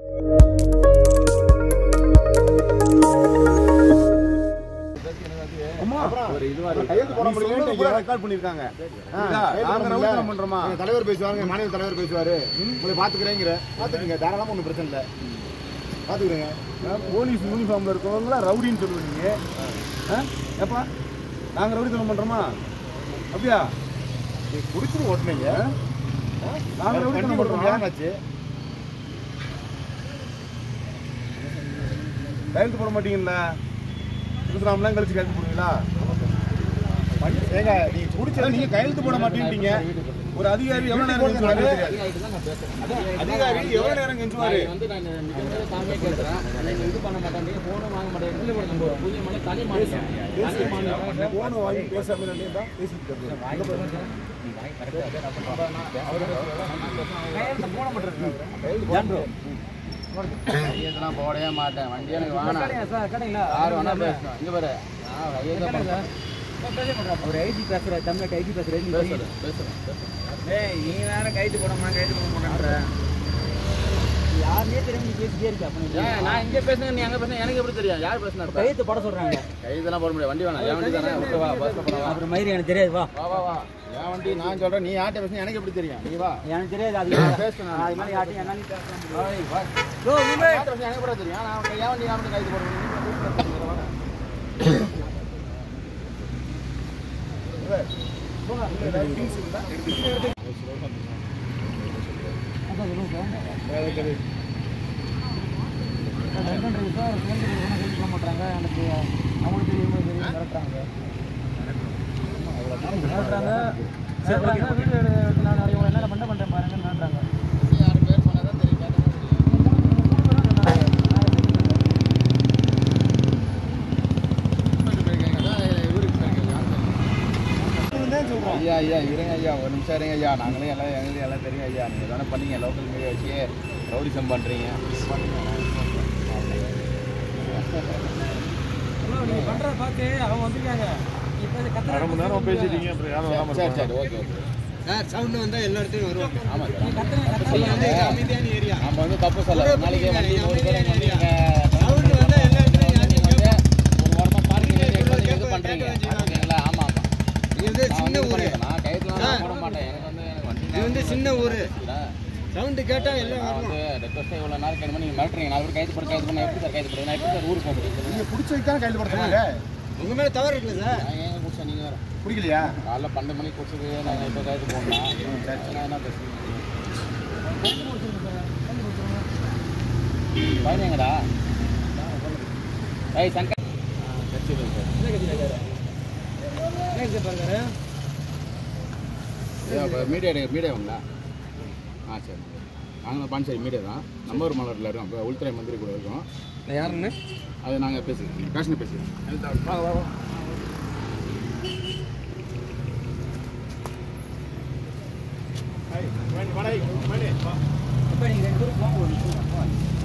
ஒரு இதுவா கையெழுத்து போட முடியல கூட ரெக்கார்ட் பண்ணிருக்காங்க நாங்க ரவுடித்தனம் பண்றோமா எங்க தலைவர் பேசுவாங்க மாநில தலைவர் பேசுவாரு உங்களை பாத்துக்கிறேங்கிற பாத்துக்கங்க தாராளமா ஒண்ணும் பிரச்சனை இல்ல பாத்துக்கிறேங்க போலீஸ் யூனிஃபார்ம்ல இருக்கவங்கள ரவுடின்னு சொல்லுவீங்க ஆ? ஏப்பா நாங்க ரவுடித்தனம் பண்றோமா அப்படியா நீ குடிச்சிட்டு ஓட்டுனீங்க நாங்க ரவுடித்தனம் பண்றோமா ஏன்னாச்சு கையெழுத்து போட மாட்டீங்கல்ல இருபத்தி கழிச்சு கையெழுத்து போடுவீங்களா ஏங்க நீ குடிச்சது நீங்க கையெழுத்து போட மாட்டேன்ட்டீங்க ஒரு அதிகாரி எவ்வளவு நேரம் கெஞ்சுவாரு அதிகாரி எவ்வளவு நேரம் கெஞ்சுவாரு வந்து நான் நிஜமாவே தாமே கேட்கிறேன் நீங்க இது பண்ண மாட்டேன் போனும் வாங்க மாட்டேன் நம்ம புதிய மலை தனி மாநிலம் தனி மாநிலம் போன் வாங்கி பேசாம இருந்தா பேசிட்டு இருக்கேன். கையெழுத்துலாம் போடவே மாட்டேன் வண்டி எனக்கு வேணாம் யார் வேணா பேசணும் இங்க பாரு நான் கையெழுத்து பண்ண ஒரு ஐடி பேசுற தமிழ்நாட்டு ஐடி பேசுற நீ பேசுறேன் பேசுறேன் ஏய் நீ வேற கைது போட மாட்டேன் கைது போட மாட்டேன்ற யாருமே தெரியும் நீ பேசிட்டே இருக்க அப்ப நீ ஏன் நான் இங்க பேசுங்க நீ அங்க பேசுங்க எனக்கு எப்படி தெரியும் யார் பேசுனா இப்ப? கையெழுத்து போட சொல்றாங்க கையெழுத்தெல்லாம் போட முடியாது வண்டி வேணாம் என் வண்டி தானே விட்டு வா பஸ்ல போலாம் வா. அப்புறம் மயிறு எனக்கு தெரியாது வா வா வா வா என் வண்டி நான் சொல்றேன் நீ யார்கிட்ட பேசுன எனக்கு எப்படி தெரியும் நீ வா எனக்கு தெரியாது அது நான் பேசுனேன். அது மாதிரி யார்ட்டையும் என்ன நீ பேசலாம் ஏய், வா. யோ விமல் யார்கிட்ட பேசுன எனக்கு கூட தெரியும் நான் என் வண்டி நான் மட்டும் கைது போடுறேன் நீ மட்டும் பேசுறீங்க, வா. மாட்டாங்க எனக்கு அவங்களுக்கு தெரியும் தெரியும் மிரட்டுறாங்க மிரட்டுறாங்க மிரட்டுறாங்க வீடியோ எடுத்து நான் நிறைய என்ன பண்ண பண்ணுறேன் பாருங்க மிரட்டுறாங்க யார் பேர் சொன்னதான் தெரியும் கேட்டா ஐயா ஐயா இருங்க ஐயா ஒரு நிமிஷம் இருங்க ஐயா நாங்களே எல்லாம் எங்களுக்கு எல்லாம் தெரியும் ஐயா நீங்கள் தானே பண்ணீங்க லோக்கல் மீடியா வச்சு ரவுடிசம் பண்ணுறீங்க நீங்கள் பண்ணுறத பார்த்து அவங்க வந்திருக்காங்க இப்போ கத்துற அரை மணி நேரம் பேசிட்டீங்க அப்புறம் யாரும் வராம சரி இருப்பாங்க. சரி ஓகே ஓகே சார் சவுண்ட் வந்தா எல்லா இடத்துலயும் வருவாங்க ஆமாம் சார் கத்துற தப்பு சொல்லல. அமைதியான ஏரியா நம்ம வந்து தப்பு சொல்ல நாளைக்கு வண்டி நூறு பேர் வந்து இங்க சவுண்ட் வந்தா எல்லா இடத்துலயும் நீங்க வந்து ஒரு வாரமா பார்க்கிங் ஏரியா வந்து இது பண்றீங்க ஓகேங்களா ஆமா ஆமா இது வந்து நான் சின்ன வந்து ஊரு இது பண்ணிக்கிறேன். நான் கைதுலாம் போட மாட்டேன் எனக்கு வந்து எனக்கு வண்டி இது வந்து சின்ன ஊரு நான் சவுண்ட் கேட்டா எல்லாம் வந்து ரெக்வஸ்ட்டே இவ்வளோ நேரம் கேட்கணும் நீங்கள் மிரட்டுறீங்க நாலு பேர் கைது போட கைது பண்ண எப்படி சார் கைது பண்ணுறது நான் எப்படி சார் ஊருக்கு போக முடியும் நீங்க புடிச்சு வைக்காம கையில் போட சொன்னாங்க உங்க மேல தவறு இருக்குல்ல சார் நான் ஏங்க குடிச்சா நீங்கள் வேறு பிடிக்கலையா காலைல பன்னெண்டு மணிக்கு குடிச்சது நாங்கள் இப்போ கைது போகணும் நான் என்ன பேசுறீங்க பையன் எங்கடா ஏய் சங்கர் கட்சி சார் மீடியா மீடியா உங்களா ஆ சரி நாங்கள் பாண்டிச்சேரி மீடியா தான் நம்பர் மலரில் இருக்கோம் இப்போ உள்துறை மந்திரி கூட இருக்கோம் யாருன்னு அது நாங்கள் பேசிக்கிறோம் பேசின பேசிக்கிறோம் வாங்க வா வா இப்போ நீங்கள் ரெண்டு பேரும் போங்க ஒரு நிமிஷம்.